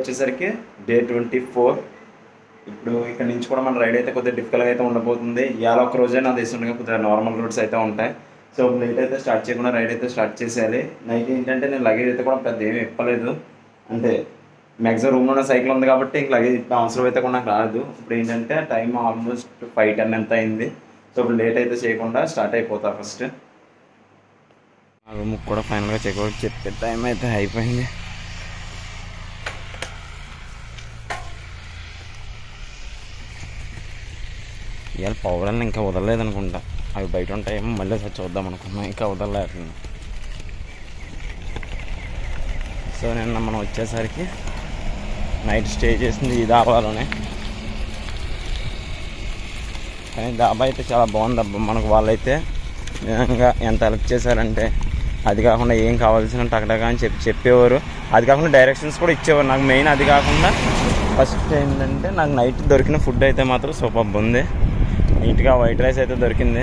వచ్చేసరికి day twenty four ఇప్పుడు ఇక్కడ నుంచి కూడా మన రైడ్ అయితే కొద్దిగా డిఫికల్ట్గా అయితే ఉండబోతుంది ఇవాళ ఒక రోజే నా దేశం ఉండగా కొద్దిగా నార్మల్ రోడ్స్ అయితే ఉంటాయి సో లేట్ అయితే స్టార్ట్ చేయకుండా రైడ్ అయితే స్టార్ట్ చేసేయాలి నైట్ ఏంటంటే నేను లగేజ్ అయితే కూడా పెద్ద ఏమి ఇప్పలేదు అంటే మ్యాక్సిమం రూమ్లోనే సైకిల్ ఉంది కాబట్టి ఇంక లగేజ్ ఇప్పే అవసరం అయితే కూడా నాకు రాదు ఇప్పుడు ఏంటంటే టైం ఆల్మోస్ట్ ఫైవ్ టెన్ ఎంత అయింది సో ఇప్పుడు లేట్ అయితే చేయకుండా స్టార్ట్ అయిపోతా ఫస్ట్ ఆ రూమ్కి కూడా ఫైనల్గా చెక్అవుట్ చెప్పే టైం అయితే అయిపోయింది ఇవాళ పౌడర్ని ఇంకా వదలలేదు అనుకుంటా అవి బయట ఉంటాయేమో మళ్ళీ ఒకసారి చూద్దాం అనుకున్నాం ఇంకా వదలలేదు సో నిన్న మనం వచ్చేసరికి నైట్ స్టే చేసింది ఈ దాబాలోనే కానీ దాబా అయితే చాలా బాగుంది అబ్బా మనకు వాళ్ళైతే నిజంగా ఎంత హెల్ప్ చేశారంటే అది కాకుండా ఏం కావాల్సిన టకటకా అని చెప్పి చెప్పేవారు అది కాకుండా డైరెక్షన్స్ కూడా ఇచ్చేవారు నాకు మెయిన్ అది కాకుండా ఫస్ట్ ఏంటంటే నాకు నైట్ దొరికిన ఫుడ్ అయితే మాత్రం సూపర్ ఉంది నీట్గా వైట్ రైస్ అయితే దొరికింది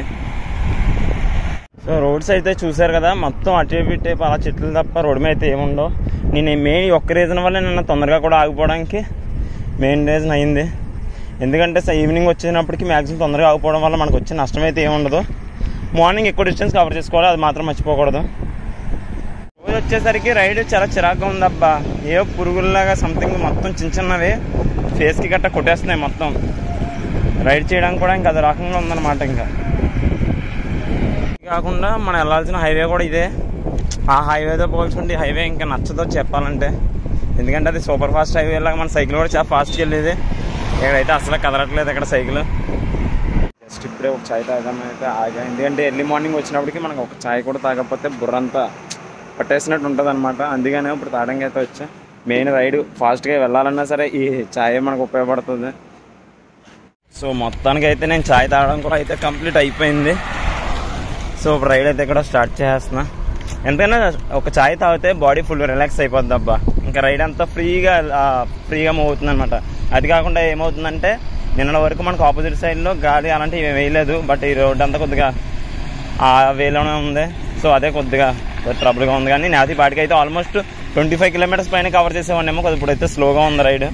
సో రోడ్స్ అయితే చూశారు కదా మొత్తం అటు ఇటు అలా చెట్లు తప్ప రోడ్డు మీద అయితే ఏముండవు నేను మెయిన్ ఒక్క రీజన్ వల్ల నిన్న తొందరగా కూడా ఆగిపోవడానికి మెయిన్ రీజన్ అయింది ఎందుకంటే స- ఈవినింగ్ వచ్చినప్పటికి మ్యాక్సిమం తొందరగా ఆగిపోవడం వల్ల మనకు వచ్చే నష్టం అయితే ఏముండదు మార్నింగ్ ఎక్కువ డిస్టెన్స్ కవర్ చేసుకోవాలి అది మాత్రం మర్చిపోకూడదు రోజు వచ్చేసరికి రైడ్ చాలా చిరాకుగా ఉందబ్బా ఏ పురుగుల్లాగా సంథింగ్ మొత్తం చిన్న చిన్నవి ఫేస్కి గట్ట కొట్టేస్తున్నాయి మొత్తం రైడ్ చేయడానికి కూడా ఇంకా అది రకంగా ఉందన్నమాట ఇంకా ఇది కాకుండా మనం వెళ్ళాల్సిన హైవే కూడా ఇదే ఆ హైవేతో పోల్చుకుంటే ఈ హైవే ఇంకా నచ్చదో చెప్పాలంటే ఎందుకంటే అది సూపర్ ఫాస్ట్ హైవే లాగా మన సైకిల్ కూడా చాలా ఫాస్ట్కి వెళ్ళేది ఇక్కడైతే అసలు కదలట్లేదు ఇక్కడ సైకిల్ జస్ట్ ఇప్పుడే ఒక చాయ్ తాగామని అయితే ఆగా ఎందుకంటే ఎర్లీ మార్నింగ్ వచ్చినప్పటికి మనకు ఒక చాయ్ కూడా తాగకపోతే బుర్రంతా పట్టేసినట్టు ఉంటుంది అనమాట అందుకనే ఇప్పుడు తాగడానికి అయితే వచ్చా మెయిన్ రైడ్ ఫాస్ట్గా వెళ్ళాలన్నా సరే ఈ చాయ్ మనకు ఉపయోగపడుతుంది సో మొత్తానికి అయితే నేను చాయ్ తాగడం కూడా అయితే కంప్లీట్ అయిపోయింది సో ఇప్పుడు రైడ్ అయితే ఇక్కడ స్టార్ట్ చేస్తున్నా ఎంతైనా ఒక చాయ్ తాగితే బాడీ ఫుల్ రిలాక్స్ అయిపోద్ది అబ్బా ఇంకా రైడ్ అంతా ఫ్రీగా ఫ్రీగా మూవ్ అవుతుంది అనమాట అది కాకుండా ఏమవుతుందంటే నిన్న వరకు మనకు ఆపోజిట్ సైడ్లో గాలి అలాంటివి ఏం వేయలేదు బట్ ఈ రోడ్ అంతా కొద్దిగా ఆ వేలోనే ఉంది సో అదే కొద్దిగా ట్రబుల్గా ఉంది కానీ నాది బాటికి అయితే ఆల్మోస్ట్ ట్వంటీ ఫైవ్ కిలోమీటర్స్ పైన కవర్ చేసేవాడినేమో కొద్ది ఇప్పుడైతే స్లోగా ఉంది రైడ్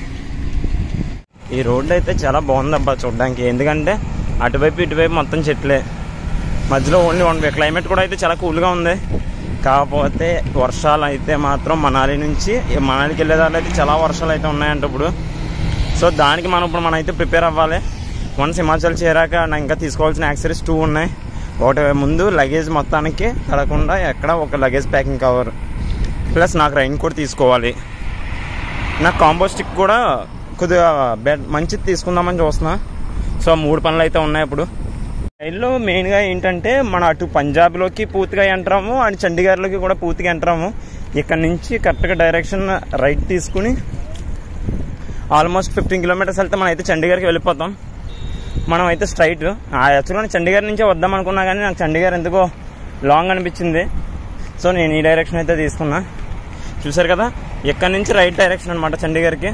ఈ రోడ్డు అయితే చాలా బాగుంది అబ్బా చూడడానికి ఎందుకంటే అటువైపు ఇటువైపు మొత్తం చెట్లే మధ్యలో ఓన్లీ వన్ వే క్లైమేట్ కూడా అయితే చాలా కూల్గా ఉంది కాకపోతే వర్షాలు అయితే మాత్రం మనాలి నుంచి మనాలికి వెళ్ళేదారిలో అయితే చాలా వర్షాలు అయితే ఉన్నాయంట ఇప్పుడు సో దానికి మనం ఇప్పుడు మనం అయితే ప్రిపేర్ అవ్వాలి వన్స్ హిమాచల్ చేరాక నా ఇంకా తీసుకోవాల్సిన యాక్సరీస్ టూ ఉన్నాయి ఒకటి ముందు లగేజ్ మొత్తానికి తడకుండా ఎక్కడ ఒక లగేజ్ ప్యాకింగ్ కవర్ ప్లస్ నాకు రైన్ కోట్ తీసుకోవాలి నాకు కాంబో స్టిక్ కూడా కొద్దిగా బెడ్ మంచిది తీసుకుందామని చూస్తున్నా సో మూడు పనులు అయితే ఉన్నాయి ఇప్పుడు రైల్లో మెయిన్గా ఏంటంటే మన అటు పంజాబ్లోకి పూర్తిగా ఎంటరాము అండ్ చండీగఢ్లోకి కూడా పూర్తిగా ఎంటరాము ఇక్కడ నుంచి కరెక్ట్గా డైరెక్షన్ రైట్ తీసుకుని ఆల్మోస్ట్ ఫిఫ్టీన్ కిలోమీటర్స్ వెళ్తే మనం అయితే చండీగఢ్కి వెళ్ళిపోతాం మనం అయితే స్ట్రైట్ యాక్చువల్గా చండీగఢ్ నుంచే వద్దాం అనుకున్నా కానీ నాకు చండీగఢ్ ఎందుకో లాంగ్ అనిపించింది సో నేను ఈ డైరెక్షన్ అయితే తీసుకున్నా చూసారు కదా ఇక్కడ నుంచి రైట్ డైరెక్షన్ అనమాట చండీగఢ్కి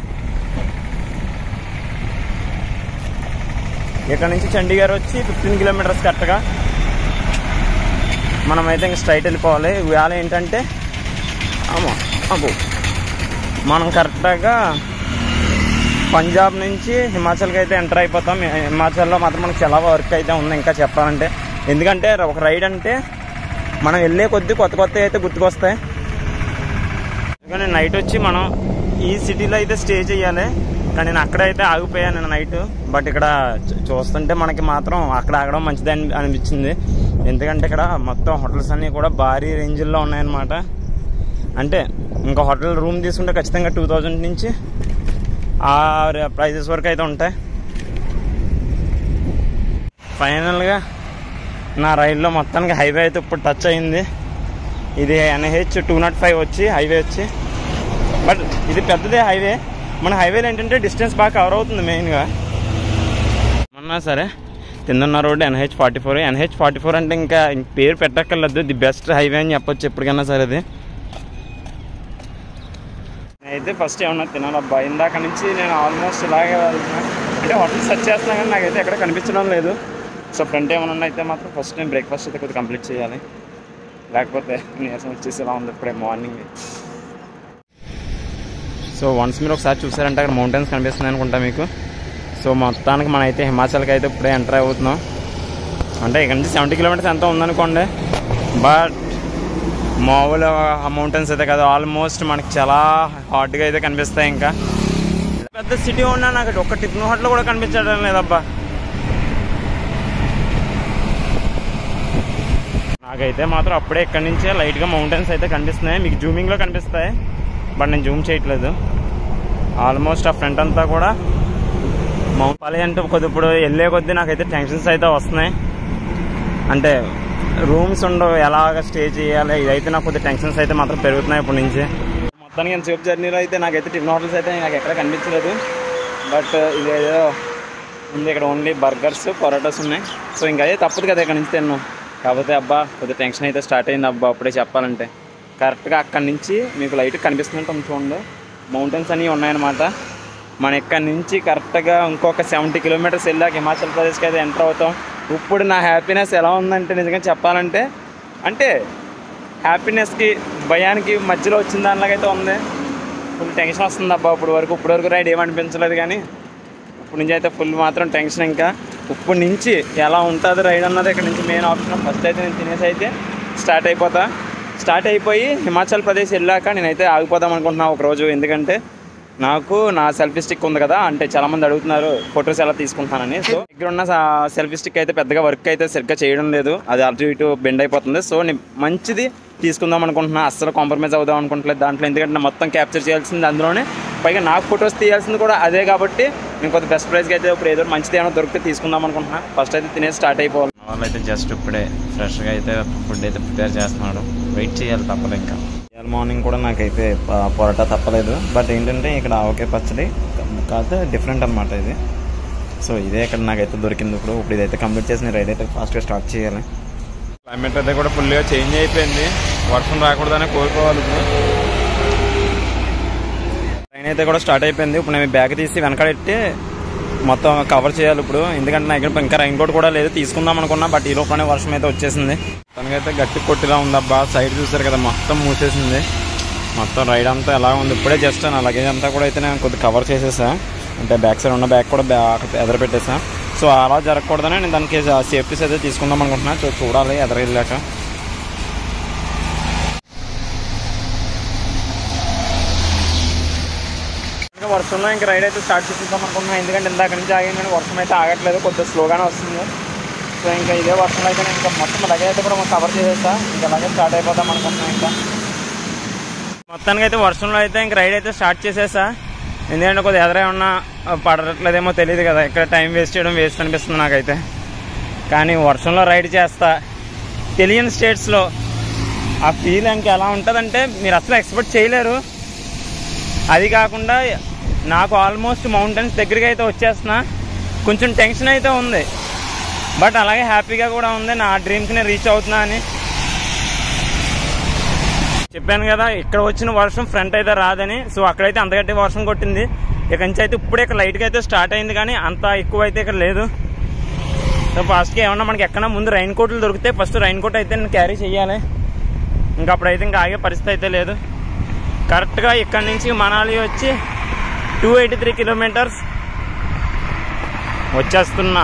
ఇక్కడ నుంచి చండీగఢ్ వచ్చి ఫిఫ్టీన్ కిలోమీటర్స్ కరెక్ట్గా మనమైతే ఇంక స్ట్రైట్ వెళ్ళిపోవాలి ఇవాళ ఏంటంటే అమ్మో అబ్బో మనం కరెక్ట్గా పంజాబ్ నుంచి హిమాచల్కి అయితే ఎంటర్ అయిపోతాం హిమాచల్లో మాత్రం మనకు చాలా వర్క్ అయితే ఉంది ఇంకా చెప్పాలంటే ఎందుకంటే ఒక రైడ్ అంటే మనం వెళ్ళే కొద్దీ కొత్త కొత్త అయితే గుర్తుకొస్తాయి కానీ నైట్ వచ్చి మనం ఈ సిటీలో అయితే స్టే చేయాలి కానీ నేను అక్కడైతే ఆగిపోయాను నేను నైట్ బట్ ఇక్కడ చూ- చూస్తుంటే మనకి మాత్రం అక్కడ ఆగడం మంచిది అని అనిపించింది ఎందుకంటే ఇక్కడ మొత్తం హోటల్స్ అన్నీ కూడా భారీ రేంజ్లో ఉన్నాయన్నమాట అంటే ఇంకా హోటల్ రూమ్ తీసుకుంటే ఖచ్చితంగా టూ థౌజండ్ నుంచి ఆ ప్రైజెస్ వరకు అయితే ఉంటాయి ఫైనల్గా నా రైల్లో మొత్తానికి హైవే అయితే ఇప్పుడు టచ్ అయింది ఇది ఎన్హెచ్ టూ నాట్ ఫైవ్ వచ్చి హైవే వచ్చి బట్ ఇది పెద్దదే హైవే మన హైవేలో ఏంటంటే డిస్టెన్స్ బాగా కవర్ అవుతుంది మెయిన్గా మొన్న సరే కిందన్న road NH forty four NH forty four అంటే ఇంకా ఇంక పేరు పెట్టక్కర్లేదు ది బెస్ట్ హైవే అని చెప్పొచ్చు ఎప్పటికైనా సరే అది అయితే ఫస్ట్ ఏమన్నా తినాలబ్బా ఇందాక నుంచి నేను ఆల్మోస్ట్ ఇలాగే వెళ్తున్నా అంటే హోటల్ సెర్చ్ చేస్తున్నా కానీ నాకైతే ఎక్కడ కనిపించడం లేదు సో ఫ్రంట్ ఏమైనా అయితే మాత్రం ఫస్ట్ నేను బ్రేక్ఫాస్ట్ అయితే కొద్దిగా కంప్లీట్ చేయాలి లేకపోతే నీరసం వచ్చేసి ఇలా ఉంది ఇప్పుడే మార్నింగ్ సో వన్స్ మీరు ఒకసారి చూసారంటే అక్కడ మౌంటైన్స్ కనిపిస్తుంది అనుకుంటా మీకు సో మొత్తానికి మనం అయితే హిమాచల్కి అయితే ఇప్పుడే ఎంటర్ అవుతున్నాం అంటే ఇక్కడ నుంచి సెవెంటీ కిలోమీటర్స్ ఎంత ఉందనుకోండి బట్ మామూలు మౌంటైన్స్ అయితే కదా ఆల్మోస్ట్ మనకి చాలా హాట్గా అయితే కనిపిస్తాయి ఇంకా పెద్ద సిటీ ఉన్నా నాకు ఒక్క టిఫిన్ హోటల్ కూడా కనిపించడం లేదబ్బా నాకైతే మాత్రం అప్పుడే ఇక్కడి నుంచే లైట్గా మౌంటైన్స్ అయితే కనిపిస్తున్నాయి మీకు జూమింగ్లో కనిపిస్తాయి బట్ నేను జూమ్ చేయట్లేదు ఆల్మోస్ట్ ఆ ఫ్రంట్ అంతా కూడా మౌంట్ పాలి అంటే కొద్ది ఇప్పుడు వెళ్ళే కొద్దీ నాకైతే టెన్షన్స్ అయితే వస్తున్నాయి అంటే రూమ్స్ ఉండవు ఎలాగ స్టే చేయాలి ఇదైతే నాకు కొద్ది టెన్షన్స్ అయితే మాత్రం పెరుగుతున్నాయి ఇప్పటి నుంచి మొత్తానికి నేను సేఫ్ జర్నీలో అయితే నాకైతే టిఫిన్ హోటల్స్ అయితే నాకు ఎక్కడ కనిపించలేదు బట్ ఇదేదో ఉంది ఇక్కడ ఓన్లీ బర్గర్స్ పొరాటాస్ ఉన్నాయి సో ఇంకా అదే తప్పదు కదా ఇక్కడ నుంచి తిన్నాం కాకపోతే అబ్బా కొద్దిగా టెన్షన్ అయితే స్టార్ట్ అయింది అబ్బా అప్పుడే చెప్పాలంటే కరెక్ట్గా అక్కడి నుంచి మీకు లైట్ కనిపిస్తున్నట్టు చూడండి మౌంటైన్స్ అనేవి ఉన్నాయన్నమాట మన ఇక్కడి నుంచి కరెక్ట్గా ఇంకొక సెవెంటీ కిలోమీటర్స్ వెళ్ళాక హిమాచల్ ప్రదేశ్కి అయితే ఎంటర్ అవుతాం ఇప్పుడు నా హ్యాపీనెస్ ఎలా ఉందంటే నిజంగా చెప్పాలంటే అంటే హ్యాపీనెస్కి భయానికి మధ్యలో వచ్చిన దానిలాగైతే ఉంది ఫుల్ టెన్షన్ వస్తుంది అబ్బా ఇప్పుడు వరకు ఇప్పుడు వరకు రైడ్ ఏమనిపించలేదు కానీ ఇప్పుడు నుంచి అయితే ఫుల్ మాత్రం టెన్షన్ ఇంకా ఇప్పుడు నుంచి ఎలా ఉంటుంది రైడ్ అన్నది ఇక్కడ నుంచి మెయిన్ ఆప్షన్ ఫస్ట్ అయితే నేను తినేసి అయితే స్టార్ట్ అయిపోతా స్టార్ట్ అయిపోయి హిమాచల్ ప్రదేశ్ వెళ్ళాక నేనైతే ఆగిపోదాం అనుకుంటున్నా ఒక రోజు ఎందుకంటే నాకు నా సెల్ఫీ స్టిక్ ఉంది కదా అంటే చాలా మంది అడుగుతున్నారు ఫొటోస్ ఎలా తీసుకుంటానని సో దగ్గర ఉన్న సెల్ఫీ స్టిక్ అయితే పెద్దగా వర్క్ అయితే సరిగ్గా చేయడం లేదు అది అటు ఇటు బెండ్ అయిపోతుంది సో నేను మంచిది తీసుకుందాం అనుకుంటున్నా అస్సలు కాంప్రమైజ్ అవుదాం అనుకుంటలేదు దాంట్లో ఎందుకంటే నేను మొత్తం క్యాప్చర్ చేయాల్సింది అందులోనే పైగా నాకు ఫొటోస్ తీయాల్సింది కూడా అదే కాబట్టి నేను కొద్ది బెస్ట్ ప్రైస్కి అయితే ఇప్పుడు ఏదో మంచిది ఏమైనా దొరికితే తీసుకుందాం అనుకుంటున్నా ఫస్ట్ అయితే తినేసి స్టార్ట్ అయిపోవాలి వాళ్ళు అయితే జస్ట్ ఇప్పుడే ఫ్రెష్గా అయితే ఫుడ్ అయితే ప్రిపేర్ చేస్తున్నాడు వెయిట్ చేయాలి తప్పదు ఇంకా ఇవాళ మార్నింగ్ కూడా నాకైతే ప- పొరటా తప్పలేదు బట్ ఏంటంటే ఇక్కడ ఆవకాయ పచ్చడి కాకపోతే డిఫరెంట్ అనమాట ఇది సో ఇదే ఇక్కడ నాకైతే దొరికింది ఇప్పుడు ఇప్పుడు ఇదైతే కంప్లీట్ చేసి నేను రైడ్ అయితే ఫాస్ట్గా స్టార్ట్ చేయాలి క్లైమేట్ అయితే కూడా ఫుల్గా చేంజ్ అయిపోయింది వర్షం రాకూడదని కోరుకోవాలి ఇప్పుడు ట్రైన్ అయితే కూడా స్టార్ట్ అయిపోయింది ఇప్పుడు నేను బ్యాగ్ తీసి వెనకడెట్టి మొత్తం కవర్ చేయాలి ఇప్పుడు ఎందుకంటే నా దగ్గర ఇంకా రైన్ కోట్ కూడా లేదు తీసుకుందాం అనుకున్నా బట్ ఈ లోపలనే వర్షం అయితే వచ్చేసింది తనకైతే గట్టి కొట్టిలా ఉందబ్బా సైడ్ చూసారు కదా మొత్తం మూసేసింది మొత్తం రైడ్ అంతా ఎలా ఉంది ఇప్పుడే జస్ట్ నా లగేజ్ అంతా కూడా అయితే నేను కొద్దిగా కవర్ చేసేసా అంటే బ్యాక్ సైడ్ ఉన్న బ్యాగ్ కూడా బ్యాక్ ఎదర పెట్టేసా సో అలా జరగకూడదని నేను దానికి సేఫ్టీస్ అయితే తీసుకుందాం అనుకుంటున్నా చూ- చూడాలి ఎదర వెళ్ళాక ఇంకా వర్షంలో ఇంకా రైడ్ అయితే స్టార్ట్ చేసేద్దాం అనుకుంటున్నాం ఎందుకంటే ఇందాక నుంచి ఆగింది కానీ వర్షం అయితే ఆగట్లేదు కొద్దిగా స్లోగానే వస్తుంది సో ఇంకా ఇదే వర్షంలో అయితే నేను ఇంకా మొత్తం లగేజ్ అయితే కూడా కవర్ చేసేస్తా ఇంకా అలాగే స్టార్ట్ అయిపోదాం అనుకుంటున్నాం ఇంకా మొత్తానికి అయితే వర్షంలో అయితే ఇంక రైడ్ అయితే స్టార్ట్ చేసేసా ఎందుకంటే కొద్దిగా ఎదురే ఉన్నా పడట్లేదేమో తెలియదు కదా ఇక్కడ టైం వేస్ట్ చేయడం వేస్ట్ అనిపిస్తుంది నాకైతే కానీ వర్షంలో రైడ్ చేస్తా తెలియని స్టేట్స్లో ఆ ఫీల్ ఇంకా ఎలా ఉంటుందంటే మీరు అసలు ఎక్స్పెక్ట్ చేయలేరు అది కాకుండా నాకు ఆల్మోస్ట్ మౌంటైన్స్ దగ్గరికి అయితే వచ్చేస్తున్నా కొంచెం టెన్షన్ అయితే ఉంది బట్ అలాగే హ్యాపీగా కూడా ఉంది నా డ్రీమ్కి నేను రీచ్ అవుతున్నా అని చెప్పాను కదా ఇక్కడ వచ్చిన వర్షం ఫ్రంట్ అయితే రాదని సో అక్కడైతే అంతగట్టి వర్షం కొట్టింది ఇక నుంచి అయితే ఇప్పుడే ఇక్కడ లైట్గా అయితే స్టార్ట్ అయింది కానీ అంత ఎక్కువ అయితే ఇక్కడ లేదు సో ఫస్ట్కి ఏమన్నా మనకి ఎక్కడ ముందు రైన్ కోట్లు దొరికితే ఫస్ట్ రైన్ కోట్ అయితే నేను క్యారీ చేయాలి ఇంకా అప్పుడైతే ఇంకా ఆగే పరిస్థితి అయితే లేదు కరెక్ట్గా ఇక్కడ నుంచి మనాలి వచ్చి టూ ఎయిటీ త్రీ కిలోమీటర్స్ వచ్చేస్తున్నా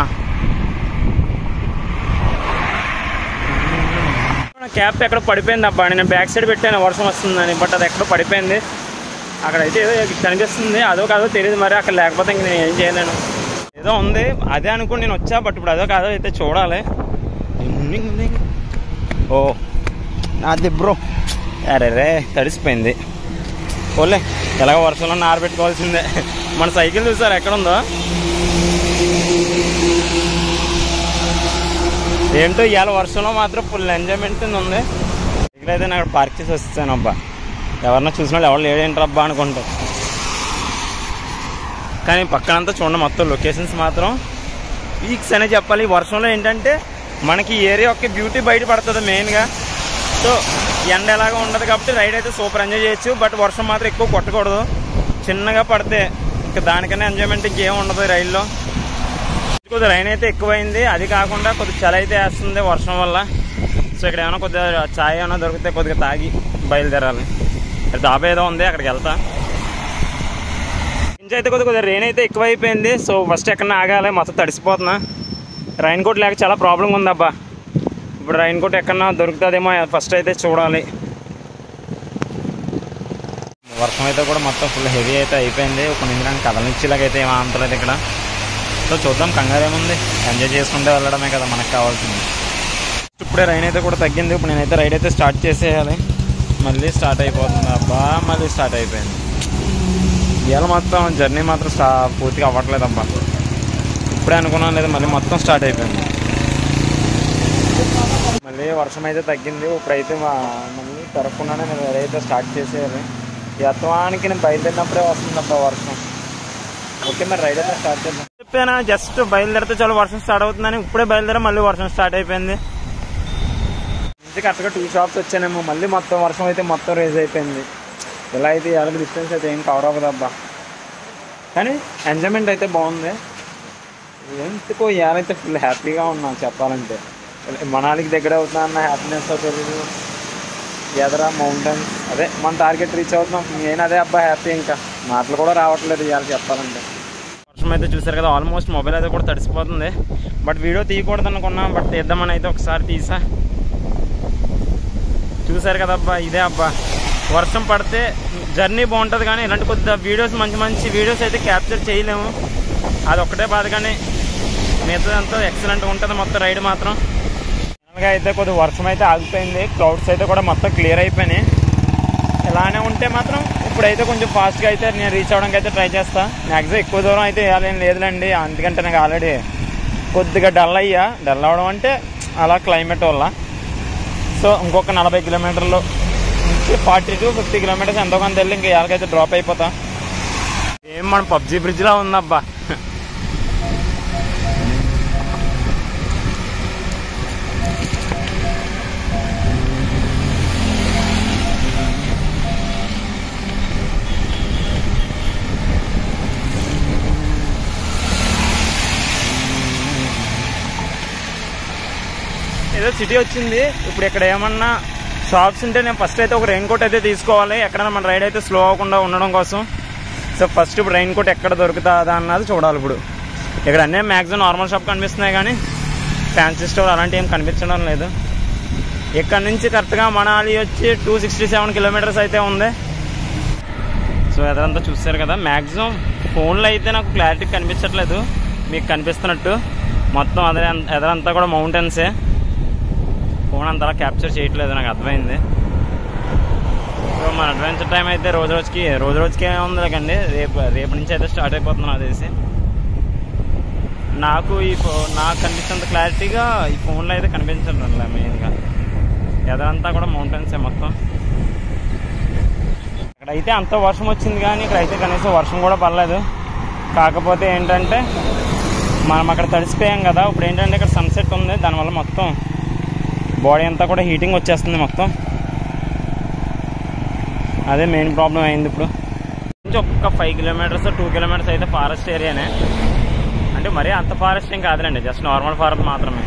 నా క్యాప్ ఎక్కడ పడిపోయింది అబ్బా నేను బ్యాక్ సైడ్ పెట్టాను వర్షం వస్తుందని బట్ అది ఎక్కడో పడిపోయింది అక్కడైతే ఏదో కనిపిస్తుంది అదో కాదో తెలియదు మరి అక్కడ లేకపోతే ఇంక నేను ఏం చేయలేను ఏదో ఉంది అదే అనుకుని నేను వచ్చా బట్ ఇప్పుడు అదో కాదో అయితే చూడాలి ఓ నాది బ్రో అరే రే తడిసిపోయింది ఓలే ఎలాగో వర్షంలో నారబెట్టుకోవాల్సిందే మన సైకిల్ చూసారు ఎక్కడుందో ఏంటో ఇవాళ వర్షంలో మాత్రం ఫుల్ ఎంజాయ్మెంట్ ఉంది సైకిల్ అయితే నేను పార్క్ చేసి వస్తాను అబ్బా ఎవరన్నా చూసిన వాళ్ళు ఎవరు లేడేంటారు అబ్బా అనుకుంటారు కానీ పక్కనంతా చూడండి మొత్తం లొకేషన్స్ మాత్రం పీక్స్ అనే చెప్పాలి ఈ వర్షంలో ఏంటంటే మనకి ఈ ఏరియా యొక్క బ్యూటీ బయటపడుతుంది మెయిన్గా సో ఎండ ఎలాగా ఉండదు కాబట్టి రైడ్ అయితే సూపర్ ఎంజాయ్ చేయొచ్చు బట్ వర్షం మాత్రం ఎక్కువ కొట్టకూడదు చిన్నగా పడితే ఇంకా దానికన్నా ఎంజాయ్మెంట్ ఇంకేం ఉండదు ఈ రైల్లో కొద్దిగా రైన్ అయితే ఎక్కువైంది అది కాకుండా కొద్దిగా చలి అయితే వేస్తుంది వర్షం వల్ల సో ఇక్కడ ఏమైనా కొద్దిగా ఛాయ్ ఏమైనా దొరికితే కొద్దిగా తాగి బయలుదేరాలి ఇక్కడ దాబా ఏదో ఉంది అక్కడికి వెళ్తా నుంచి అయితే కొద్దిగా రెయిన్ అయితే ఎక్కువైపోయింది సో ఫస్ట్ ఎక్కడ ఆగాలి మొత్తం తడిసిపోతున్నా రైన్ కోట్ లేక చాలా ప్రాబ్లం ఉందబ్బా ఇప్పుడు రైన్ కోట్ ఎక్కడన్నా దొరుకుతుందేమో ఫస్ట్ అయితే చూడాలి వర్షం అయితే కూడా మొత్తం ఫుల్ హెవీ అయితే అయిపోయింది ఒక నిమిషానికి కదలనిచ్చేలాగా అయితే ఏమీ అంతలేదు ఇక్కడ సో చూద్దాం కంగారు ఏముంది ఎంజాయ్ చేసుకుంటే వెళ్ళడమే కదా మనకు కావాల్సింది ఇప్పుడే రైన్ అయితే కూడా తగ్గింది ఇప్పుడు నేనైతే రైడ్ అయితే స్టార్ట్ చేసేయాలి మళ్ళీ స్టార్ట్ అయిపోతుంది అబ్బా మళ్ళీ స్టార్ట్ అయిపోయింది ఇవాళ మొత్తం జర్నీ మాత్రం స్టా పూర్తిగా అవ్వట్లేదు అబ్బా ఇప్పుడే అనుకున్నాను లేదు మళ్ళీ మొత్తం స్టార్ట్ అయిపోయింది మళ్ళీ వర్షం అయితే తగ్గింది ఇప్పుడైతే మా మళ్ళీ తరగకుండానే నేను రైడ్ అయితే స్టార్ట్ చేసేయాలి యత్వానికి నేను బయలుదేరినప్పుడే వస్తుంది అబ్బా వర్షం ఓకే మరి రైడ్ అయితే స్టార్ట్ చేద్దాం చెప్పానా జస్ట్ బయలుదేరితే చాలా వర్షం స్టార్ట్ అవుతుందని ఇప్పుడే బయలుదేరా మళ్ళీ వర్షం స్టార్ట్ అయిపోయింది ఇంటి కరెక్ట్గా టూ షాప్స్ వచ్చానేమో మళ్ళీ మొత్తం వర్షం అయితే మొత్తం రేజ్ అయిపోయింది ఇలా అయితే ఎలాగ డిస్టెన్స్ అయితే ఏం కవర్ అవ్వదు అబ్బా కానీ ఎంజాయ్మెంట్ అయితే బాగుంది ఎందుకో ఇవాళైతే ఫుల్ హ్యాపీగా ఉన్నా చెప్పాలంటే మనాలికి దగ్గర అవుతున్నా అన్న హ్యాపీనెస్ తెలియదు ఎదరా మౌంటైన్స్ అదే మన టార్గెట్ రీచ్ అవుతున్నాం నేను అదే అబ్బా హ్యాపీ ఇంకా మాటలు కూడా రావట్లేదు ఇవాళ చెప్పాలంటే వర్షం అయితే చూసారు కదా ఆల్మోస్ట్ మొబైల్ అయితే కూడా తడిసిపోతుంది బట్ వీడియో తీయకూడదు అనుకున్నా బట్ తీద్దామని అయితే ఒకసారి తీసా చూసారు కదా అబ్బా ఇదే అబ్బా వర్షం పడితే జర్నీ బాగుంటుంది కానీ ఇలాంటి కొద్దిగా వీడియోస్ మంచి మంచి వీడియోస్ అయితే క్యాప్చర్ చేయలేము అది ఒక్కటే బాధ కానీ మిగతాదంతా ఎక్సలెంట్ ఉంటుంది మొత్తం రైడ్ మాత్రం ఫైనల్గా అయితే కొద్దిగా వర్షం అయితే ఆగిపోయింది క్లౌడ్స్ అయితే కూడా మొత్తం క్లియర్ అయిపోయినాయి ఇలానే ఉంటే మాత్రం ఇప్పుడైతే కొంచెం ఫాస్ట్గా అయితే నేను రీచ్ అవ్వడానికి అయితే ట్రై చేస్తా మ్యాక్సిమం ఎక్కువ దూరం అయితే వేయాలేం లేదులేండి అందుకంటే నాకు ఆల్రెడీ కొద్దిగా డల్ అయ్యా డల్ అవ్వడం అంటే అలా క్లైమేట్ వల్ల సో ఇంకొక నలభై కిలోమీటర్లు నుంచి ఫార్టీ టు ఫిఫ్టీ కిలోమీటర్స్ ఎంతో కొంత వెళ్ళి ఇంకా ఎలాగైతే డ్రాప్ అయిపోతా ఏం మనం పబ్జీ బ్రిడ్జ్లా ఉందబ్బా ఏదో సిటీ వచ్చింది ఇప్పుడు ఇక్కడ ఏమన్నా షాప్స్ ఉంటే నేను ఫస్ట్ అయితే ఒక రెయిన్ కోట్ అయితే తీసుకోవాలి ఎక్కడైనా మన రైడ్ అయితే స్లో అవ్వకుండా ఉండడం కోసం సో ఫస్ట్ ఇప్పుడు రెయిన్ కోట్ ఎక్కడ దొరుకుతుందా అన్నది చూడాలి ఇప్పుడు ఇక్కడ అన్నీ మ్యాక్సిమం నార్మల్ షాప్ కనిపిస్తున్నాయి కానీ ఫ్యాన్సీ స్టోర్ అలాంటివి ఏం కనిపించడం లేదు ఇక్కడ నుంచి కరెక్ట్గా మనాలి వచ్చి టూ సిక్స్టీ సెవెన్ కిలోమీటర్స్ అయితే ఉంది సో ఎదరంతా చూస్తారు కదా మ్యాక్సిమం ఫోన్లో అయితే నాకు క్లారిటీ కనిపించట్లేదు మీకు కనిపిస్తున్నట్టు మొత్తం అదే ఎదరంతా కూడా మౌంటైన్సే ఫోన్ అంతలా క్యాప్చర్ చేయట్లేదు నాకు అర్థమైంది సో మన అడ్వెంచర్ టైం అయితే రోజు రోజుకి రోజు రోజుకి ఏముంది కండి రేపు రేపు నుంచి అయితే స్టార్ట్ అయిపోతుంది నాకు తెలిసి నాకు ఈ ఫో నాకు కనిపిస్తున్నంత క్లారిటీగా ఈ ఫోన్లో అయితే కనిపించడం లేదు మెయిన్గా ఎదరంతా కూడా మౌంటైన్సే మొత్తం ఇక్కడైతే అంత వర్షం వచ్చింది కానీ ఇక్కడైతే కనీసం వర్షం కూడా పడలేదు కాకపోతే ఏంటంటే మనం అక్కడ తడిసిపోయాం కదా ఇప్పుడు ఏంటంటే ఇక్కడ సన్సెట్ ఉంది దానివల్ల మొత్తం బాడీ అంతా కూడా హీటింగ్ వచ్చేస్తుంది మొత్తం అదే మెయిన్ ప్రాబ్లం అయింది ఇప్పుడు కొంచెం ఒక్క ఫైవ్ కిలోమీటర్స్ టూ కిలోమీటర్స్ అయితే ఫారెస్ట్ ఏరియానే అంటే మరీ అంత ఫారెస్ట్ ఏం కాదులేండి జస్ట్ నార్మల్ ఫారెస్ట్ మాత్రమే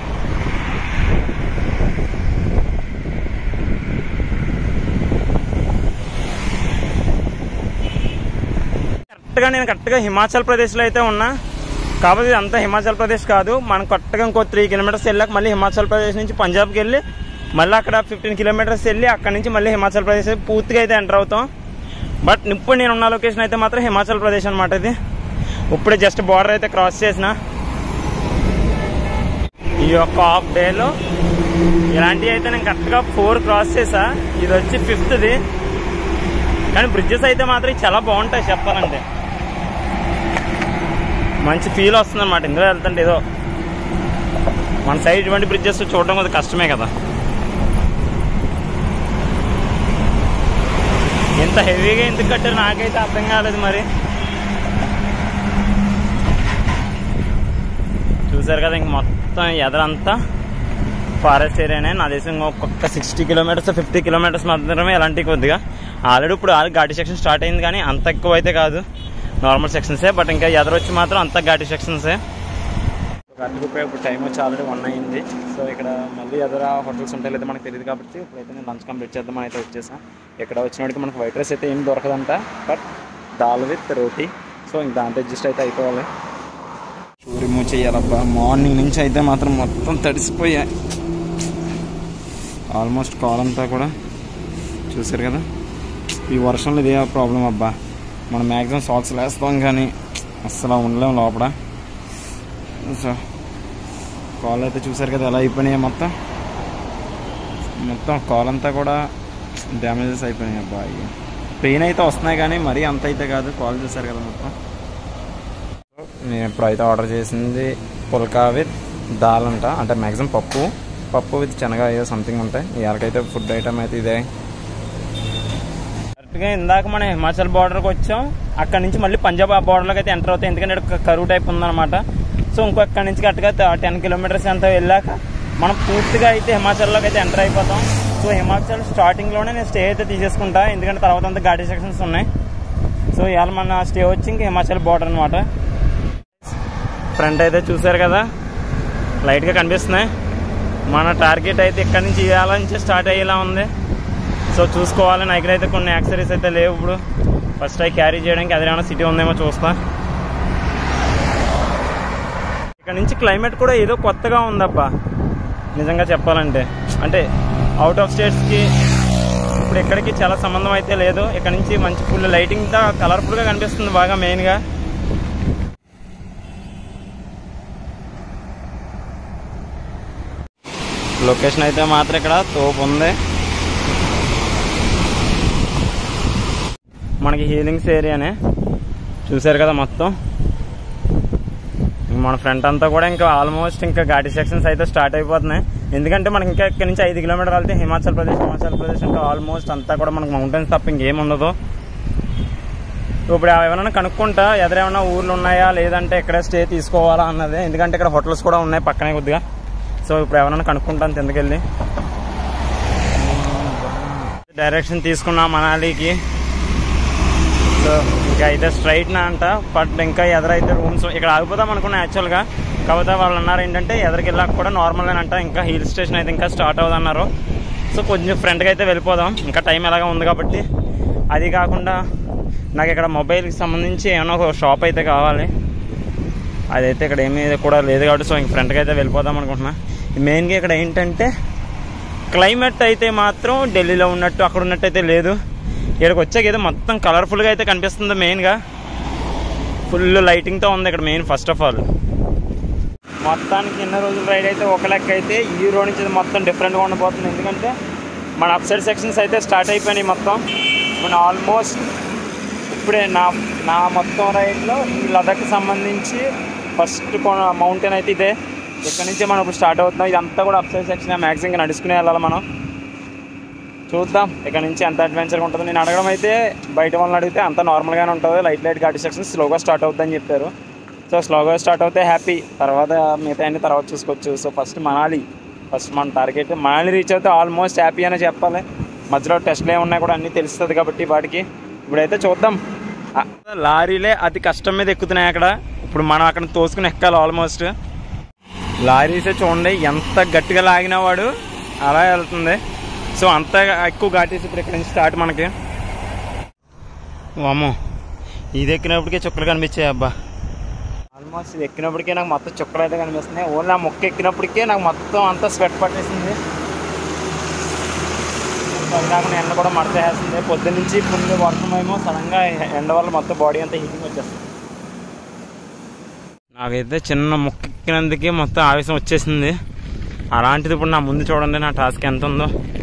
కరెక్ట్గా నేను కరెక్ట్గా హిమాచల్ ప్రదేశ్లో అయితే ఉన్నా కాకపోతే ఇది అంతా హిమాచల్ ప్రదేశ్ కాదు మనం కరెక్ట్గా ఇంకో త్రీ కిలోమీటర్స్ వెళ్ళాక మళ్ళీ హిమాచల్ ప్రదేశ్ నుంచి పంజాబ్కి వెళ్ళి మళ్ళీ అక్కడ ఫిఫ్టీన్ కిలోమీటర్స్ వెళ్ళి అక్కడ నుంచి మళ్ళీ హిమాచల్ ప్రదేశ్ పూర్తిగా అయితే ఎంటర్ అవుతాం బట్ ఇప్పుడు నేను ఉన్న లొకేషన్ అయితే మాత్రం హిమాచల్ ప్రదేశ్ అనమాట ఇది ఇప్పుడే జస్ట్ బార్డర్ అయితే క్రాస్ చేసిన ఈ యొక్క హాఫ్ డేలో ఇలాంటివి అయితే నేను కరెక్ట్గా ఫోర్ క్రాస్ చేసా ఇది వచ్చి ఫిఫ్త్ది కానీ బ్రిడ్జెస్ అయితే మాత్రం చాలా బాగుంటాయి చెప్పాలంటే మంచి ఫీల్ వస్తుంది అనమాట ఇందులో వెళ్తుంటే ఏదో మన సైడ్ ఇటువంటి బ్రిడ్జెస్ చూడడం కొద్దిగా కష్టమే కదా ఎంత హెవీగా ఎందుకు కట్టారు నాకైతే అర్థం కాలేదు మరి చూసారు కదా ఇంక మొత్తం ఎదరంతా ఫారెస్ట్ ఏరియానే నా దేశం ఒక్కొక్క సిక్స్టీ కిలోమీటర్స్ ఫిఫ్టీ కిలోమీటర్స్ మాత్రమే ఎలాంటి కొద్దిగా ఆల్రెడీ ఇప్పుడు ఆల్రెడీ ఘాటి సెక్షన్ స్టార్ట్ అయింది కానీ అంత ఎక్కువ అయితే కాదు నార్మల్ సెక్షన్సే బట్ ఇంకా ఎదరొచ్చి మాత్రం అంత ఘాటి సెక్షన్సే కట్టుకుపోయి ఇప్పుడు టైం వచ్చి ఆల్రెడీ వన్ అయింది సో ఇక్కడ మళ్ళీ ఎదర హోటల్స్ ఉంటాయి లేదా మనకు తెలియదు కాబట్టి ఇప్పుడైతే నేను లంచ్ కంప్లీట్ చేద్దామని అయితే వచ్చేసాను ఇక్కడ వచ్చినప్పటికి మనకు వైట్ రైస్ అయితే ఏం దొరకదంట but dal with roti so ఇంక దాంట్లో అడ్జస్ట్ అయితే అయిపోవాలి షూ రిమూవ్ చేయాలబ్బా మార్నింగ్ నుంచి అయితే మాత్రం మొత్తం తడిసిపోయాయి ఆల్మోస్ట్ కాల్ అంతా కూడా చూసారు కదా ఈ వర్షంలో ఇదే ప్రాబ్లం అబ్బా మనం మ్యాక్సిమం సాక్స్ వేస్తాం కానీ అస్సలు ఉండలేం లోపల సో కాల్ అయితే చూసారు కదా ఎలా అయిపోయినాయి మొత్తం మొత్తం కాల్ అంతా కూడా డ్యామేజెస్ అయిపోయినాయి అబ్బా అయ్యి పెయిన్ అయితే వస్తున్నాయి కానీ మరీ అంత అయితే కాదు కాల్ చూసారు కదా మొత్తం నేను ఇప్పుడైతే ఆర్డర్ చేసింది పుల్కా విత్ దాల్ అంట అంటే మ్యాక్సిమం పప్పు పప్పు విత్ శనగ ఏదో సంథింగ్ ఉంటాయి ఇవాళకైతే ఫుడ్ ఐటమ్ అయితే ఇదే కరెక్ట్గా ఇందాక మనం హిమాచల్ బార్డర్కి వచ్చాం అక్కడ నుంచి మళ్ళీ పంజాబ్ ఆ బార్డర్లోకి అయితే ఎంటర్ అవుతాయి ఎందుకంటే ఇక్కడ కరువు టైప్ ఉందన్నమాట సో ఇంకో అక్కడ నుంచి కరెక్ట్గా టెన్ కిలోమీటర్స్ ఎంత వెళ్ళాక మనం పూర్తిగా అయితే హిమాచల్లోకి అయితే ఎంటర్ అయిపోతాం సో హిమాచల్ స్టార్టింగ్లోనే నేను స్టే అయితే తీసేసుకుంటా ఎందుకంటే తర్వాత అంతా ఘాటీ సెక్షన్స్ ఉన్నాయి సో ఇవాళ మన స్టే వచ్చి ఇంకా హిమాచల్ బార్డర్ అనమాట ఫ్రంట్ అయితే చూసారు కదా లైట్గా కనిపిస్తున్నాయి మన టార్గెట్ అయితే ఇక్కడ నుంచి ఇవాళ నుంచి స్టార్ట్ అయ్యేలా ఉంది సో చూసుకోవాలి నా దగ్గర అయితే కొన్ని యాక్సరీస్ అయితే లేవు ఇప్పుడు ఫస్ట్ అవి క్యారీ చేయడానికి అదేమైనా సిటీ ఉందేమో చూస్తా ఇక్కడ నుంచి క్లైమేట్ కూడా ఏదో కొత్తగా ఉందబ్బా నిజంగా చెప్పాలంటే అంటే అవుట్ ఆఫ్ స్టేట్స్కి ఇప్పుడు ఇక్కడికి చాలా సంబంధం అయితే లేదు ఇక్కడ నుంచి మంచి ఫుల్ లైటింగ్తో కలర్ఫుల్గా కనిపిస్తుంది బాగా మెయిన్గా లొకేషన్ అయితే మాత్రం ఇక్కడ తోపు ఉంది మనకి హీలింగ్స్ ఏరియానే చూసారు కదా మొత్తం మన ఫ్రంట్ అంతా కూడా ఇంకా ఆల్మోస్ట్ ఇంకా ఘాటి సెక్షన్స్ అయితే స్టార్ట్ అయిపోతున్నాయి ఎందుకంటే మనకి ఇంకా ఇక్కడ నుంచి ఐదు కిలోమీటర్లు వెళ్తే హిమాచల్ ప్రదేశ్ హిమాచల్ ప్రదేశ్ ఇంకా ఆల్మోస్ట్ అంతా కూడా మనకు మౌంటైన్స్ తప్ప ఇంకేం ఉండదు ఇప్పుడు ఏమైనా కనుక్కుంటా ఎదురేమైనా ఊర్లు ఉన్నాయా లేదంటే ఇక్కడే స్టే తీసుకోవాలా అన్నది ఎందుకంటే ఇక్కడ హోటల్స్ కూడా ఉన్నాయి పక్కనే కొద్దిగా సో ఇప్పుడు ఎవరైనా కనుక్కుంటాను కిందకెళ్ళి డైరెక్షన్ తీసుకున్నా మనాలికి సో ఇంకా అయితే స్ట్రైట్ నా అంట బట్ ఇంకా ఎదురైతే రూమ్స్ ఇక్కడ ఆగిపోదాం అనుకున్నా యాక్చువల్గా కాకపోతే వాళ్ళు అన్నారు ఏంటంటే ఎదరికి వెళ్ళాక కూడా నార్మల్ అంట ఇంకా హిల్ స్టేషన్ అయితే ఇంకా స్టార్ట్ అవుతుంది అన్నారు సో కొంచెం ఫ్రంట్కి అయితే వెళ్ళిపోదాం ఇంకా టైం ఎలాగా ఉంది కాబట్టి అది కాకుండా నాకు ఇక్కడ మొబైల్కి సంబంధించి ఏమైనా ఒక షాప్ అయితే కావాలి అదైతే ఇక్కడ ఏమీ కూడా లేదు కాబట్టి సో ఇంక ఫ్రంట్కి అయితే వెళ్ళిపోదాం అనుకుంటున్నా మెయిన్గా ఇక్కడ ఏంటంటే క్లైమేట్ అయితే మాత్రం ఢిల్లీలో ఉన్నట్టు అక్కడ ఉన్నట్టు అయితే లేదు ఇక్కడికి వచ్చాక ఏదో మొత్తం కలర్ఫుల్గా అయితే కనిపిస్తుంది మెయిన్గా ఫుల్ లైటింగ్తో ఉంది ఇక్కడ మెయిన్ ఫస్ట్ ఆఫ్ ఆల్ మొత్తానికి ఎన్నో రోజుల రైడ్ అయితే ఒక లెక్క అయితే ఈ రోడ్ నుంచి మొత్తం డిఫరెంట్గా ఉండబోతుంది ఎందుకంటే మన అప్సైడ్ సెక్షన్స్ అయితే స్టార్ట్ అయిపోయినాయి మొత్తం మన ఆల్మోస్ట్ ఇప్పుడే నా నా మొత్తం రైడ్లో ఈ లదాఖ్కి సంబంధించి ఫస్ట్ మౌంటైన్ అయితే ఇదే ఇక్కడ నుంచి మనం ఇప్పుడు స్టార్ట్ అవుతున్నాం ఇదంతా కూడా అప్సైడ్ సెక్షన్ మ్యాక్సిమం నడుచుకునే వెళ్ళాలి మనం చూద్దాం ఇక్కడ నుంచి ఎంత అడ్వెంచర్గా ఉంటుందో నేను అడగడం అయితే బయట వాళ్ళని అడిగితే అంత నార్మల్గానే ఉంటుంది లైట్ లైట్ ఘాటి సెక్షన్ స్లోగా స్టార్ట్ అవుతుందని చెప్పారు సో స్లోగా స్టార్ట్ అవుతే హ్యాపీ తర్వాత మిగతా అన్ని తర్వాత చూసుకోవచ్చు సో ఫస్ట్ మనాలి ఫస్ట్ మన టార్గెట్ మనాలి రీచ్ అవుతే ఆల్మోస్ట్ హ్యాపీ అనే చెప్పాలి మధ్యలో టెస్ట్లు ఏమున్నాయి కూడా అన్నీ తెలుస్తుంది కాబట్టి వాటికి ఇప్పుడైతే చూద్దాం ఆ, లారీలే అతి కష్టం మీద ఎక్కుతున్నాయి అక్కడ ఇప్పుడు మనం అక్కడ తోసుకుని ఎక్కాలి ఆల్మోస్ట్ లారీసే చూడండి ఎంత గట్టిగా లాగిన వాడు అలా వెళ్తుంది సో అంత ఎక్కువ ఘాటీస్ ఇప్పుడు ఇక్కడ నుంచి స్టార్ట్ మనకి వామ్మో ఇది ఎక్కినప్పటికే చుక్కలు కనిపించాయి అబ్బా ఆల్మోస్ట్ ఇది ఎక్కినప్పటికే నాకు మొత్తం చుక్కలు అయితే కనిపిస్తున్నాయి ఓన్లీ ఆ మొక్క ఎక్కినప్పటికే నాకు మొత్తం అంతా స్వెట్ పట్టేసింది అది కాకుండా ఎండ కూడా మడతేస్తుంది పొద్దున్న నుంచి ఫుల్ వర్షం ఏమో సడన్గా ఎండ వల్ల మొత్తం బాడీ అంతా హీటింగ్ వచ్చేస్తుంది నాకైతే చిన్న ముక్క ఎక్కినందుకే మొత్తం ఆవేశం వచ్చేసింది అలాంటిది ఇప్పుడు నా ముందు చూడండి నా టాస్క్ ఎంత ఉందో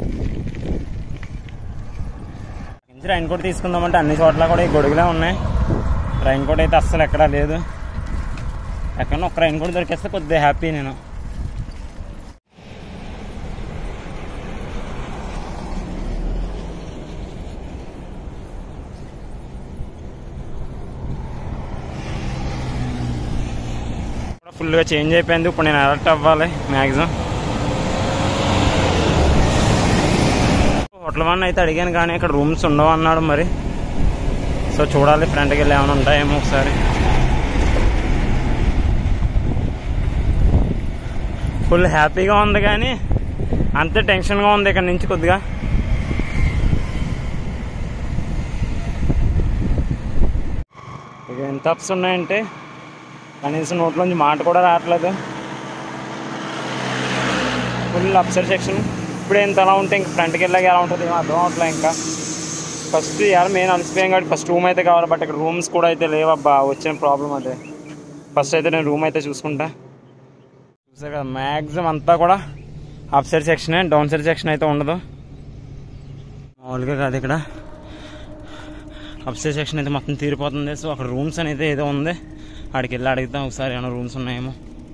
నుంచి రైన్ కోట్ తీసుకుందామంటే అన్ని చోట్ల కూడా ఈ గొడుగులే ఉన్నాయి రైన్ కోట్ అయితే అస్సలు ఎక్కడా లేదు ఎక్కడ ఒక రైన్ కోట్ దొరికేస్తే కొద్దిగా హ్యాపీ నేను ఫుల్గా చేంజ్ అయిపోయింది ఇప్పుడు నేను అలర్ట్ అవ్వాలి మ్యాక్సిమం హోటల్ వన్ అయితే అడిగాను కానీ ఇక్కడ రూమ్స్ ఉండవు అన్నాడు మరి సో చూడాలి ఫ్రంట్కి వెళ్ళి ఏమైనా ఉంటాయేమో ఒకసారి ఫుల్ హ్యాపీగా ఉంది కానీ అంతే టెన్షన్గా ఉంది ఇక్కడ నుంచి కొద్దిగా ఇక ఎంత అప్స్ ఉన్నాయంటే కనీసం నోట్లోంచి మాట కూడా రావట్లేదు ఫుల్ అప్సర్ సెక్షన్ ఇప్పుడు ఎంత ఎలా ఉంటే ఇంక ఫ్రంట్కి వెళ్ళాక ఎలా ఉంటుంది ఏమో అర్థం అవట్లేదు ఇంకా ఫస్ట్ ఇవాళ మెయిన్ అలసిపోయాం కాబట్టి ఫస్ట్ రూమ్ అయితే కావాలి బట్ ఇక్కడ రూమ్స్ కూడా అయితే లేవబ్బా వచ్చిన ప్రాబ్లం అదే ఫస్ట్ అయితే నేను రూమ్ అయితే చూసుకుంటా చూసా కదా మ్యాక్సిమం అంతా కూడా అప్ సైడ్ సెక్షనే డౌన్ సైడ్ సెక్షన్ అయితే ఉండదు మామూలుగా కాదు ఇక్కడ అప్ సైడ్ సెక్షన్ అయితే మొత్తం తీరిపోతుంది సో అక్కడ రూమ్స్ అనేది ఏదో ఉంది అక్కడికి వెళ్ళి అడుగుతాం ఒకసారి ఏమైనా రూమ్స్ ఉన్నాయేమో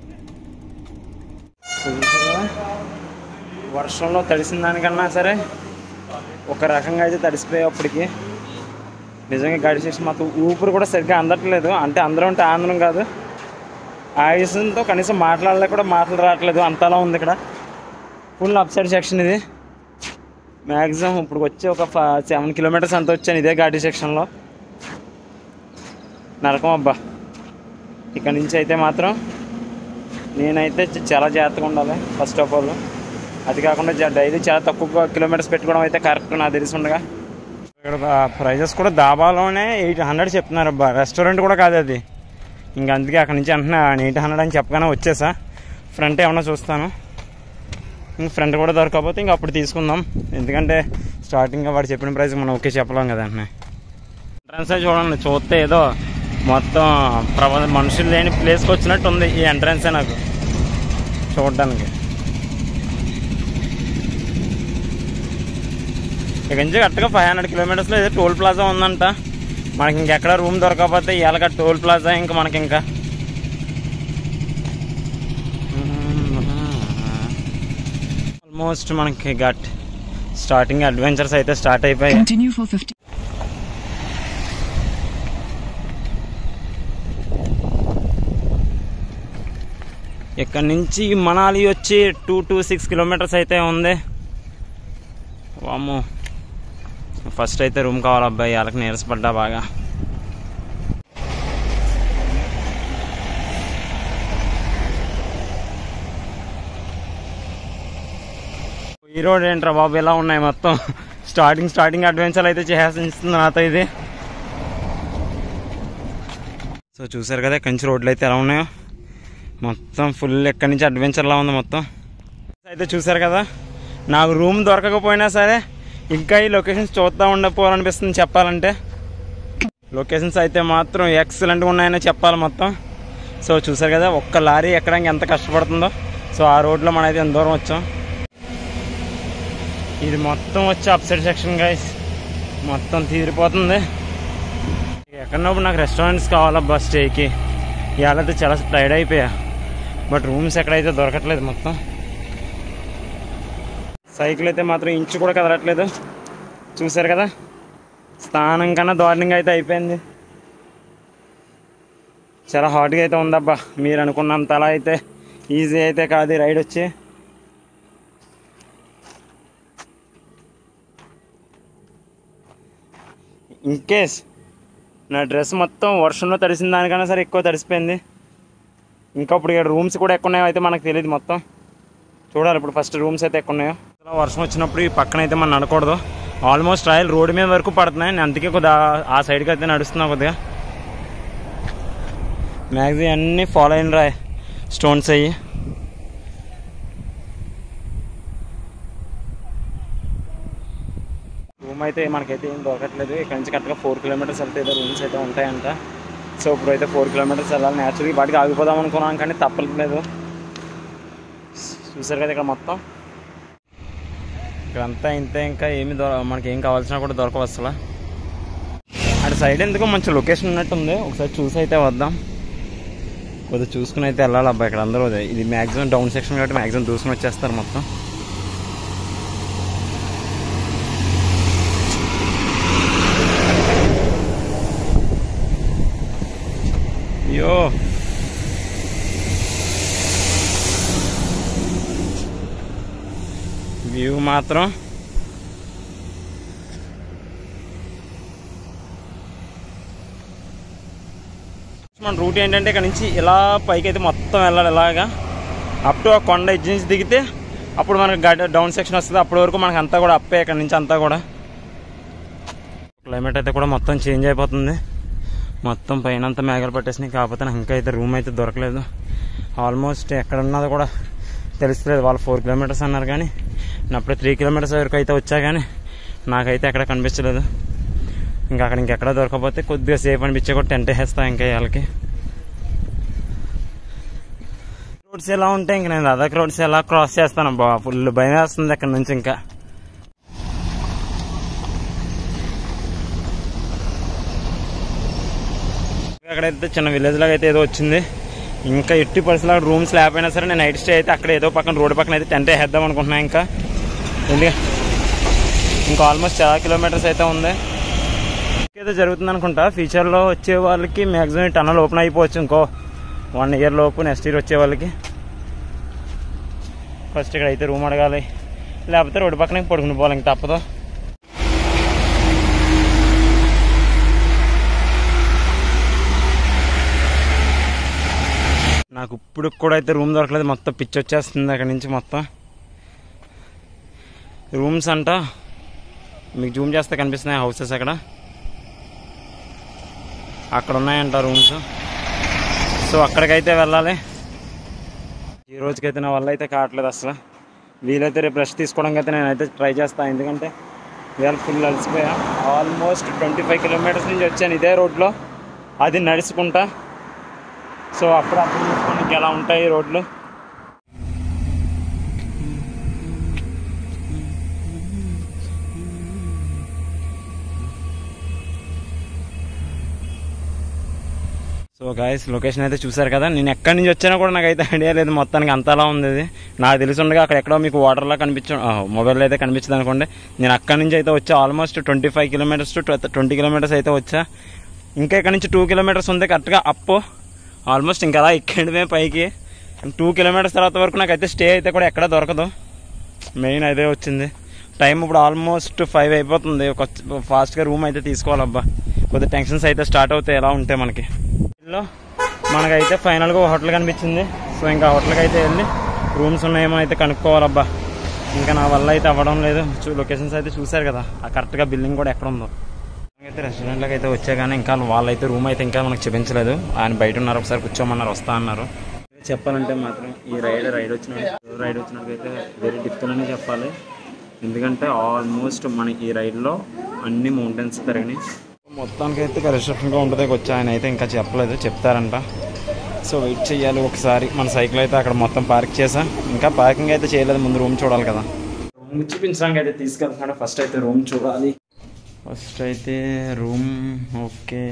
సో చూసారు కదా? వర్షంలో తడిసిన దానికన్నా సరే ఒక రకంగా అయితే తడిసిపోయేప్పటికి నిజంగా గాడి సెక్షన్ మాత్రం ఊపిరి కూడా సరిగ్గా అందట్లేదు అంటే అందరం ఉంటే ఆంధ్రం కాదు ఆయుషంతో కనీసం మాట్లాడలే కూడా మాటలు రావట్లేదు అంతలా ఉంది ఇక్కడ ఫుల్ అప్ సైడ్ సెక్షన్ ఇది మ్యాక్సిమం ఇప్పుడు వచ్చి ఒక సెవెన్ కిలోమీటర్స్ అంత వచ్చాను ఇదే ఘాటి సెక్షన్లో నరకం అబ్బా ఇక్కడ నుంచి అయితే మాత్రం నేనైతే చ- చాలా జాగ్రత్తగా ఉండాలి ఫస్ట్ ఆఫ్ ఆల్ అది కాకుండా జ- డైలీ చాలా తక్కువ కిలోమీటర్స్ పెట్టుకోవడం అయితే కరెక్ట్ నాకు తెలిసి ఉండగా ఇక్కడ ప్రైజెస్ కూడా దాబాలోనే ఎయిట్ హండ్రెడ్ చెప్తున్నారు అబ్బా రెస్టారెంట్ కూడా కాదు అది ఇంకా అందుకే అక్కడ నుంచి అంటున్నా ఎయిట్ హండ్రెడ్ అని చెప్పగానే వచ్చేసా ఫ్రంట్ ఏమన్నా చూస్తాను ఇంక ఫ్రంట్ కూడా దొరకకపోతే ఇంక అప్పుడు తీసుకుందాం ఎందుకంటే స్టార్టింగ్ వాడు చెప్పిన ప్రైస్ మనం ఓకే చెప్పలేం కదా అన్న ఎంట్రన్స్ చూడండి చూస్తే ఏదో మొత్తం ప్రపంచ మనుషులు లేని ప్లేస్కి వచ్చినట్టు ఉంది ఈ ఎంట్రన్సే నాకు చూడడానికి ఇక నుంచి కరెక్ట్గా ఫైవ్ హండ్రెడ్ కిలోమీటర్స్లో ఏదో టోల్ ప్లాజా ఉందంట మనకి ఇంకెక్కడ రూమ్ దొరకకపోతే ఇవాళ టోల్ ప్లాజా ఇంకా మనకి ఇంకా ఆల్మోస్ట్ మనకి గట్ స్టార్టింగ్ అడ్వెంచర్స్ అయితే స్టార్ట్ అయిపోయాయి Continue for 50. ఇక్కడ నుంచి మనాలి వచ్చి టూ టు సిక్స్ కిలోమీటర్స్ అయితే ఉంది వామ్మో ఫస్ట్ అయితే రూమ్ కావాలి అబ్బాయి వాళ్ళకి నీరసపడ్డా బాగా ఈ రోడ్ ఏంట్రా బాబు ఇలా ఉన్నాయి మొత్తం స్టార్టింగ్ స్టార్టింగ్ అడ్వెంచర్ అయితే చేస్తుంది నాతో ఇది సో చూసారు కదా కంచి రోడ్లు అయితే ఎలా ఉన్నాయో మొత్తం ఫుల్ ఎక్కడి నుంచి అడ్వెంచర్లా ఉంది మొత్తం అయితే చూసారు కదా నాకు రూమ్ దొరకకపోయినా సరే ఇంకా ఈ లొకేషన్స్ చూద్దాం ఉండకపోవాలనిపిస్తుంది చెప్పాలంటే లొకేషన్స్ అయితే మాత్రం ఎక్సలెంట్గా ఉన్నాయని చెప్పాలి మొత్తం సో చూసారు కదా ఒక్క లారీ ఎక్కడానికి ఎంత కష్టపడుతుందో సో ఆ రోడ్లో మనం అయితే ఎంత దూరం వచ్చాం ఇది మొత్తం వచ్చి అప్సైడ్ సెక్షన్ గైస్ మొత్తం తీరిపోతుంది ఎక్కడన్నప్పుడు నాకు రెస్టారెంట్స్ కావాలా బస్ స్టేకి ఇవాళ అయితే చాలా టైర్డ్ అయిపోయా బట్ రూమ్స్ ఎక్కడైతే దొరకట్లేదు మొత్తం సైకిల్ అయితే మాత్రం ఇంచు కూడా కదలట్లేదు చూసారు కదా స్నానం కన్నా దారుణంగా అయితే అయిపోయింది చాలా హాట్గా అయితే ఉందబ్బా మీరు అనుకున్నంత అలా అయితే ఈజీ అయితే కాదు ఈ రైడ్ వచ్చి ఇన్ కేస్ నా డ్రెస్ మొత్తం వర్షంలో తడిసిన దానికన్నా సరే ఎక్కువ తడిసిపోయింది ఇంకా ఇప్పుడు ఇక్కడ రూమ్స్ కూడా ఎక్కువ ఉన్నాయో అయితే మనకు తెలియదు మొత్తం చూడాలి ఇప్పుడు ఫస్ట్ రూమ్స్ అయితే ఎక్కువ ఉన్నాయో అసలు వర్షం వచ్చినప్పుడు ఈ పక్కన అయితే మనం నడకూడదు ఆల్మోస్ట్ రాయల్ రోడ్డు మీద వరకు పడుతున్నాయి నేను అందుకే కొద్దిగా ఆ సైడ్కి అయితే నడుస్తున్నా కొద్దిగా మ్యాక్సిమం అన్నీ ఫాలో అయిన రాయ్ స్టోన్స్ అయ్యి రూమ్ అయితే మనకైతే ఏం దొరకట్లేదు ఇక్కడ నుంచి కరెక్ట్గా ఫోర్ కిలోమీటర్స్ వెళ్తే ఏదో రూమ్స్ అయితే ఉంటాయంట సో ఇప్పుడు అయితే ఫోర్ కిలోమీటర్స్ వెళ్ళాలి న్యాచురల్గా వాటికి ఆగిపోదాం అనుకున్నాం కానీ తప్పలేదు చూసారు కదా ఇక్కడ మొత్తం ఇక్కడంతా ఇంతే ఇంకా ఏమి దొర మనకి ఏం కావాల్సినా కూడా దొరకవు అసలు అటు సైడ్ ఎందుకో మంచి లొకేషన్ ఉన్నట్టుంది ఒకసారి చూసి అయితే వద్దాం కొద్దిగా చూసుకుని అయితే వెళ్ళాలి అబ్బాయి ఇక్కడ అందరూ అదే. ఇది మ్యాక్సిమం డౌన్ సెక్షన్ కాబట్టి మ్యాక్సిమం చూసుకుని వచ్చేస్తారు మొత్తం అయ్యో వ్యూ మాత్రం మన రూట్ ఏంటంటే ఇక్కడ నుంచి ఇలా పైకి అయితే మొత్తం వెళ్ళాలి ఇలాగా అప్ టు ఆ కొండ ఎడ్జ్ నుంచి దిగితే అప్పుడు మనకి గడ్ డౌన్ సెక్షన్ వస్తుంది అప్పటి వరకు మనకి అంతా కూడా అప్పే ఇక్కడ నుంచి అంతా కూడా క్లైమేట్ అయితే కూడా మొత్తం చేంజ్ అయిపోతుంది మొత్తం పైన అంతా మేఘాలు పట్టేసినాయి కాకపోతే నాకు ఇంకా అయితే రూమ్ అయితే దొరకలేదు ఆల్మోస్ట్ ఎక్కడ ఉన్నదో కూడా తెలుస్తలేదు వాళ్ళు ఫోర్ కిలోమీటర్స్ అన్నారు కానీ నేను అప్పుడే త్రీ కిలోమీటర్స్ వరకు అయితే వచ్చా కానీ నాకైతే ఎక్కడ కనిపించలేదు ఇంకా అక్కడ ఇంకెక్కడ దొరకకపోతే కొద్దిగా సేఫ్ అనిపించే కూడా టెంట్ వేస్తా ఇంకా వాళ్ళకి రోడ్స్ ఎలా ఉంటాయి ఇంక నేను అదర్ రోడ్స్ ఎలా క్రాస్ చేస్తాను బా ఫుల్ భయం వేస్తుంది అక్కడ నుంచి ఇంకా అక్కడైతే చిన్న విలేజ్ లాగా అయితే ఏదో వచ్చింది ఇంకా ఎట్టి పరిస్థితుల్లో రూమ్స్ లేకపోయినా సరే నేను నైట్ స్టే అయితే అక్కడ ఏదో పక్కన రోడ్డు పక్కన అయితే టెంట్ వేద్దాం అనుకుంటున్నా ఇంకా ఎందుకంటే ఇంకా ఆల్మోస్ట్ చాలా కిలోమీటర్స్ అయితే ఉంది ఏదో జరుగుతుంది అనుకుంటా ఫ్యూచర్లో వచ్చే వాళ్ళకి మ్యాక్సిమం టన్నల్ ఓపెన్ అయిపోవచ్చు ఇంకో వన్ ఇయర్ లోపు నెక్స్ట్ ఇయర్ వచ్చే వాళ్ళకి ఫస్ట్ ఇక్కడ అయితే రూమ్ అడగాలి లేకపోతే రోడ్డు పక్కన పడుకుని పోవాలి ఇంక తప్పదు నాకు ఇప్పుడు కూడా అయితే రూమ్ దొరకలేదు మొత్తం పిచ్చి వచ్చేస్తుంది అక్కడి నుంచి మొత్తం రూమ్స్ అంట మీకు జూమ్ చేస్తే కనిపిస్తున్నాయి హౌసెస్ అక్కడ అక్కడ ఉన్నాయంట రూమ్స్ సో అక్కడికైతే వెళ్ళాలి ఈ రోజుకైతే నా వల్ల అయితే కావట్లేదు అసలు వీలైతే రేపు రెస్ట్ తీసుకోవడానికి అయితే నేనైతే ట్రై చేస్తాను ఎందుకంటే వేళ ఫుల్ అలసిపోయా ఆల్మోస్ట్ ట్వంటీ ఫైవ్ కిలోమీటర్స్ నుంచి వచ్చాను ఇదే రోడ్లో అది నడుచుకుంటా సో అప్పుడు అప్పుడు చూసుకోవడానికి ఎలా ఉంటాయి రోడ్లు సో గాయస్ లొకేషన్ అయితే చూసారు కదా నేను ఎక్కడి నుంచి వచ్చానో కూడా నాకైతే ఐడియా లేదు మొత్తానికి అంతలా ఉంది ఇది నాకు తెలిసి ఉండగా అక్కడ ఎక్కడో మీకు వాటర్లా కనిపించ మొబైల్ అయితే కనిపించదు అనుకోండి నేను అక్కడి నుంచి అయితే వచ్చా almost twenty five kilometres to twenty kilometres అయితే వచ్చా ఇంకా ఇక్కడ నుంచి టూ కిలోమీటర్స్ ఉంది కరెక్ట్గా అప్ ఆల్మోస్ట్ ఇంకా అలా ఎక్కడమే పైకి టూ కిలోమీటర్స్ తర్వాత వరకు నాకైతే స్టే అయితే కూడా ఎక్కడ దొరకదు మెయిన్ అదే వచ్చింది టైం ఇప్పుడు ఆల్మోస్ట్ ఫైవ్ అయిపోతుంది ఒక ఫాస్ట్గా రూమ్ అయితే తీసుకోవాలబ్బా కొద్దిగా టెన్షన్స్ అయితే స్టార్ట్ అవుతాయి ఎలా ఉంటాయి మనకి లో మనకైతే ఫైనల్గా ఒక హోటల్ కనిపించింది సో ఇంకా ఆ హోటల్కి అయితే వెళ్ళి రూమ్స్ ఉన్నాయేమో అయితే కనుక్కోవాలబ్బా ఇంకా నా వల్ల అయితే అవ్వడం లేదు లొకేషన్స్ అయితే చూశారు కదా ఆ కరెక్ట్గా బిల్డింగ్ కూడా ఎక్కడ ఉందో అయితే రెస్టారెంట్లోకి అయితే వచ్చా కానీ ఇంకా వాళ్ళైతే రూమ్ అయితే ఇంకా మనకు చూపించలేదు ఆయన బయట ఉన్నారు ఒకసారి కూర్చోమన్నారు వస్తా అన్నారు చెప్పాలంటే మాత్రం ఈ రైడ్ రైడ్ వచ్చిన రైడ్ వచ్చినట్టుకైతే వెరీ డిఫికల్ట్ అని చెప్పాలి ఎందుకంటే ఆల్మోస్ట్ మన ఈ రైడ్లో అన్ని మౌంటైన్స్ పెరిగినాయి మొత్తానికి అయితే రెస్ట్రిక్షన్గా ఉంటుంది వచ్చి ఆయన అయితే ఇంకా చెప్పలేదు చెప్తారంట సో వెయిట్ చేయాలి ఒకసారి మన సైకిల్ అయితే అక్కడ మొత్తం పార్క్ చేసా ఇంకా పార్కింగ్ అయితే చేయలేదు ముందు రూమ్ చూడాలి కదా రూమ్ చూపించడానికి అయితే తీసుకెళ్తున్నాడు ఫస్ట్ అయితే రూమ్ చూడాలి ఫస్ట్ అయితే రూమ్ ఓకే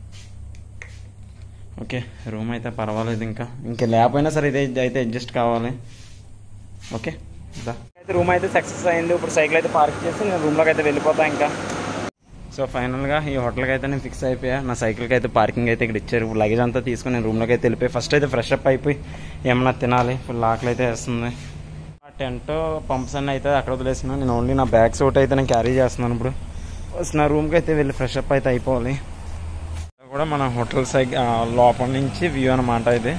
ఓకే రూమ్ అయితే పర్వాలేదు ఇంకా ఇంకా లేకపోయినా సరే ఇదే అయితే అడ్జస్ట్ కావాలి ఓకే దా అయితే రూమ్ అయితే సక్సెస్ అయింది ఇప్పుడు సైకిల్ అయితే పార్క్ చేసి నేను రూమ్లోకి అయితే వెళ్ళిపోతా ఇంకా సో ఫైనల్గా ఈ హోటల్కి అయితే నేను ఫిక్స్ అయిపోయా నా సైకిల్కి అయితే పార్కింగ్ అయితే ఇక్కడ ఇచ్చారు లగేజ్ అంతా తీసుకుని నేను రూమ్లోకి అయితే వెళ్ళిపోయి ఫస్ట్ అయితే ఫ్రెష్ అప్ అయిపోయి ఏమన్నా తినాలి ఫుల్ ఆకలి అయితే వేస్తుంది ఆ టెంట్ పంప్స్ అన్నీ అయితే అక్కడ వదిలేసిన నేను ఓన్లీ నా బ్యాగ్స్ ఒకటి అయితే నేను క్యారీ చేస్తున్నాను ఇప్పుడు ఫస్ట్ నా రూమ్కి అయితే వెళ్ళి ఫ్రెష్ అప్ అయితే అయిపోవాలి ఇది కూడా మన హోటల్ సైడ్ లోపల నుంచి వ్యూ అనమాట ఇది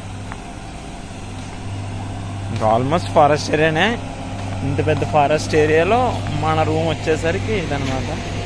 ఇంకా ఆల్మోస్ట్ ఫారెస్ట్ ఏరియానే ఇంత పెద్ద ఫారెస్ట్ ఏరియాలో మన రూమ్ వచ్చేసరికి ఇదనమాట